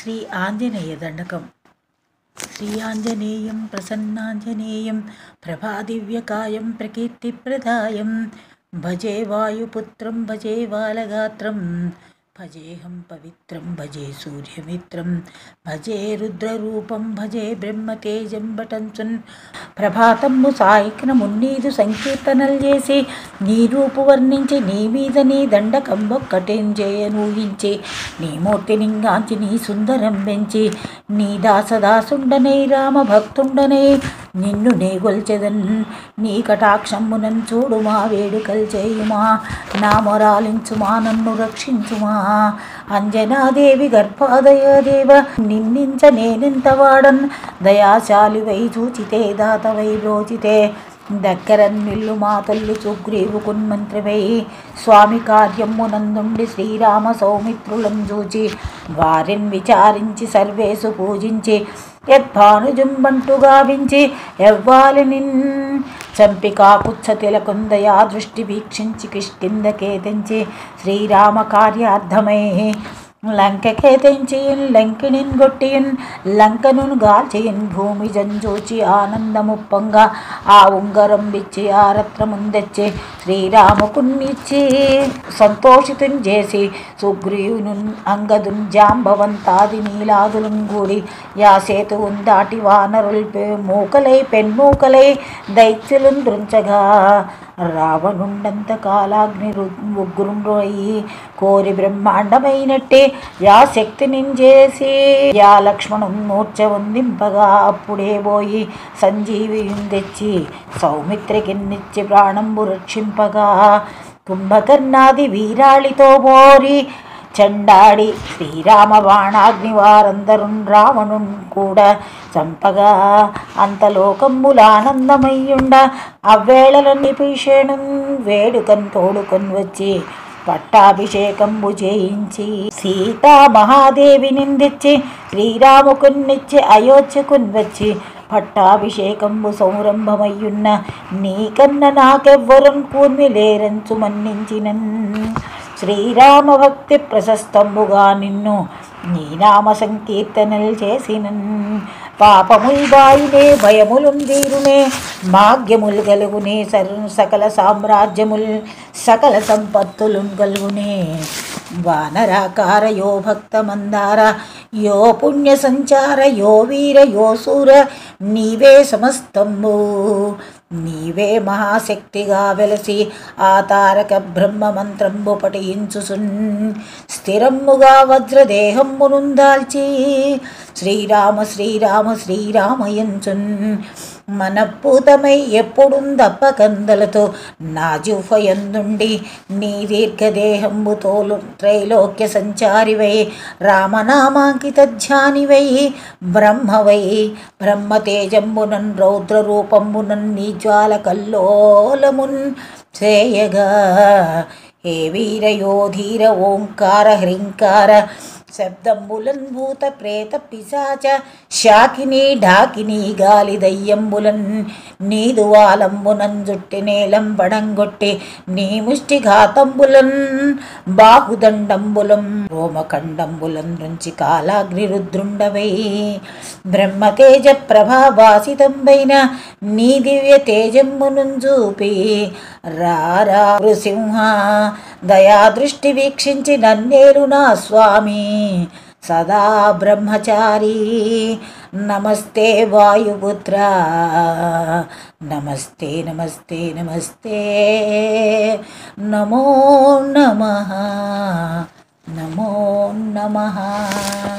శ్రీ ఆంజనేయ దండకం శ్రీ ఆంజనేయం ప్రసన్నాంజనేయం ప్రభాదివ్యకాయం ప్రకీర్తిప్రదాయం భజే వాయుపుత్రం భజే బాలగాత్రం భజేహం పవిత్రం భజే సూర్యమిత్రం భజే రుద్రరూపం భజే బ్రహ్మతేజం బటంచున్ ప్రభాతము సాయిక్రమున్నీదు సంకీర్తనలు చేసి నీ రూపు వర్ణించి నీ మీద నీ దండకం ఒక్కటేం చేయనూహించి నీ మూర్తి నింగాంచి నీ సుందరం పెంచి నీ దాసదాసుండనే రామ భక్తుండనే నిన్ను నే గొల్చెదన్ నీ కటాక్షమ్మునన్ చూడుమా వేడుకలు చేయుమా నా మొరాలించుమా నన్ను రక్షించుమా అంజనాదేవి గర్భాదయదేవ నిన్నించ నేనింత వాడన్ దయాశాలివై చూచితే దాతవై బ్రోచితే దగ్గరన్ నిల్లు మా తల్లి సుగ్రీవు కున్మంత్రివై స్వామి కార్యమునందుండి శ్రీరామ సౌమిత్రులను చూచి వారిని విచారించి సర్వేసు పూజించి యద్భానుజుంబంటు గావించి ఎవ్వాలిని చంపి కాపుచ్చ తిలకుందయా దృష్టి వీక్షించి కిష్కిందకే తెంచి శ్రీరామ కార్యార్థమై లంకకే తెంచియన్ లంకిణిన్ గొట్టియన్ లంకను గాల్చియన్ భూమి జంజూచి ఆనందముప్పంగా ఆ ఉంగరం విచ్చి ఆ రత్నముందెచ్చి శ్రీరాముకున్నిచ్చి సంతోషితున్ చేసి సుగ్రీవును అంగదున్ జాంబవంతాది నీలాదులను కూడి యా సేతువున్ దాటి వానరుల్ పె- మూకలై పెన్మూకలై దైత్యులను దృంచగా రావణుండంత కాలాగ్ని ఉగ్రుండ్రోయి కోరి బ్రహ్మాండమైనట్టే యా శక్తిని చేసి యా లక్ష్మణున్ మూర్ఛ వందింపగా అప్పుడే పోయి సంజీవిని తెచ్చి సౌమిత్రికిన్నిచ్చి ప్రాణంబు రక్షింపగా కుంభకర్ణాది వీరాళితో మోరి చండాడి శ్రీరామ బాణాగ్ని వారందరు రావణున్ కూడా చంపగా అంతలోకమ్ములానందమయ్యుండ అవ్వేళలన్ని పీషేణు వేడుకన్ తోడుకొని వచ్చి పట్టాభిషేకంబు చేయించి సీతా మహాదేవి నిందించి శ్రీరాముకున్నిచ్చి అయోధ్యకున్ వచ్చి పట్టాభిషేకంబు సౌరంభమయ్యున్న నీకన్న నాకెవ్వరం కూర్మి లేరంచు మన్నించినన్ శ్రీరామ భక్తి ప్రశస్తంబుగా నిన్ను నీ నామ సంకీర్తనలు చేసినన్ పాపముల్ బాయినే భయములున్ వీరునే మాగ్యములు గలుగునే సర్ సకల సామ్రాజ్యముల్ సకల సంపత్తులున్ గలుగునే వానరాకార యో భక్త మందార యో పుణ్య సంచార యో వీర యో సూర నీవే సమస్తంబు నీవే మహాశక్తిగా వెలసి ఆ తారక బ్రహ్మ మంత్రంబు పఠయించుసున్ స్థిరమ్ముగా వజ్రదేహమ్మునుందాల్చి శ్రీరామ శ్రీరామ శ్రీరామయంచున్ మనపూతమై ఎప్పుడుందప్ప కందలతో నా జుఫయందుండి నీ దీర్ఘదేహంబు తోలు త్రైలోక్య సంచారివై రామనామాంకిత ధ్యానివై బ్రహ్మవై బ్రహ్మతేజంబునన్ రౌద్ర రూపంబునన్ నీ జ్వాల కల్లోలమున్ చేయగా హే వీరయోధీర ఓంకార హ్రీంకార శబ్దంబులన్ భూత ప్రేత పిశాచ శాకిని ఢాకిని గాలి దయ్యంబులన్ నీదు వాలంబునన్ జుట్టి నేలం పడంగొట్టి నీ ముష్టి ఘాతంబులన్ బాహుదండంబులం రోమఖండంబులం నుంచి కాలాగ్ని రుద్రుండవై బ్రహ్మతేజ ప్రభావాసితంబైన నీ దివ్య తేజమ్మును చూపి రారా నృసింహ దయాదృష్టి వీక్షించి నన్నేలు నా స్వామి సదా బ్రహ్మచారి నమస్తే వాయుపుత్ర నమస్తే నమస్తే నమస్తే నమో నమ నమో నమ